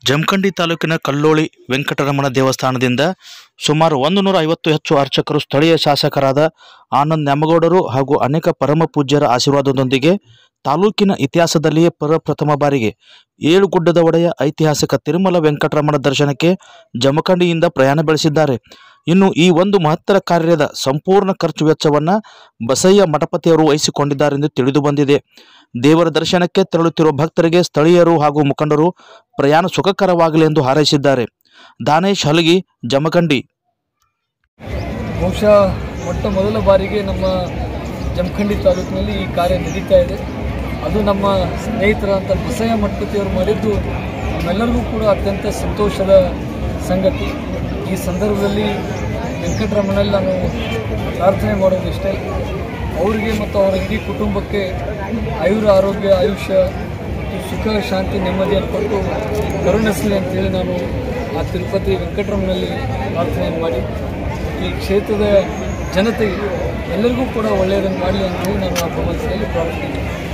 ಜಮಖಂಡಿ ತಾಲೂಕಿನ ಕಲ್ಲೋಳಿ ವೆಂಕಟರಮಣ ದೇವಸ್ಥಾನದಿಂದ ಸುಮಾರು ಒಂದು ನೂರ ಐವತ್ತು ಹೆಚ್ಚು ಅರ್ಚಕರು ಸ್ಥಳೀಯ ಶಾಸಕರಾದ ಆನಂದ್ ನ್ಯಾಮಗೌಡರು ಹಾಗೂ ಅನೇಕ ಪರಮ ಪೂಜ್ಯರ ಆಶೀರ್ವಾದದೊಂದಿಗೆ ತಾಲೂಕಿನ ಇತಿಹಾಸದಲ್ಲಿಯೇ ಪ್ರಪ್ರಥಮ ಬಾರಿಗೆ ಏಳು ಗುಡ್ಡದ ಒಡೆಯ ಐತಿಹಾಸಿಕ ತಿರುಮಲ ವೆಂಕಟರಮಣ ದರ್ಶನಕ್ಕೆ ಜಮಖಂಡಿಯಿಂದ ಪ್ರಯಾಣ ಬೆಳೆಸಿದ್ದಾರೆ ಇನ್ನು ಈ ಒಂದು ಮಹತ್ತರ ಕಾರ್ಯದ ಸಂಪೂರ್ಣ ಖರ್ಚು ವೆಚ್ಚವನ್ನ ಬಸಯ್ಯ ಮಠಪತಿಯವರು ವಹಿಸಿಕೊಂಡಿದ್ದಾರೆಂದು ತಿಳಿದು ಬಂದಿದೆ ದೇವರ ದರ್ಶನಕ್ಕೆ ತೆರಳುತ್ತಿರುವ ಭಕ್ತರಿಗೆ ಸ್ಥಳೀಯರು ಹಾಗೂ ಮುಖಂಡರು ಪ್ರಯಾಣ ಸುಖಕರವಾಗಲಿ ಎಂದು ಹಾರೈಸಿದ್ದಾರೆ ದಾನೇಶ್ ಹಲಗಿ ಜಮಖಂಡಿ ಬಹುಶಃ ಮೊಟ್ಟ ಮೊದಲ ಬಾರಿಗೆ ನಮ್ಮ ಜಮಖಂಡಿ ತಾಲೂಕಿನಲ್ಲಿ ಈ ಕಾರ್ಯ ನಡೀತಾ ಇದೆ ಅದು ನಮ್ಮ ಸ್ನೇಹಿತರಂತ ಬಸಯ್ಯ ಮಠಪತಿಯವರು ಮಾಡಿದ್ದು ನಮ್ಮೆಲ್ಲರಿಗೂ ಕೂಡ ಅತ್ಯಂತ ಸಂತೋಷದ ಸಂಗತಿ ಈ ಸಂದರ್ಭದಲ್ಲಿ ವೆಂಕಟರಮಣಲ್ಲಿ ನಾನು ಪ್ರಾರ್ಥನೆ ಮಾಡೋದಿಷ್ಟೇ ಅವರಿಗೆ ಮತ್ತು ಅವರ ಇಡೀ ಕುಟುಂಬಕ್ಕೆ ಆಯುರ ಆರೋಗ್ಯ ಆಯುಷ್ಯ ಮತ್ತು ಸುಖ ಶಾಂತಿ ನೆಮ್ಮದಿಯನ್ನು ಕೊಟ್ಟು ಕರುಣಿಸಲಿ ಅಂತೇಳಿ ನಾನು ಆ ತಿರುಪತಿ ವೆಂಕಟರಮಣಲ್ಲಿ ಪ್ರಾರ್ಥನೆ ಮಾಡಿ ಈ ಕ್ಷೇತ್ರದ ಜನತೆಗೆ ಎಲ್ಲರಿಗೂ ಕೂಡ ಒಳ್ಳೆಯದನ್ನು ಮಾಡಲಿ ಅಂತ ಹೇಳಿ ನಾನು ಆ ಭಗವಂತನಲ್ಲಿ ಪ್ರಾರ್ಥನೆ ಮಾಡ್ತೀನಿ.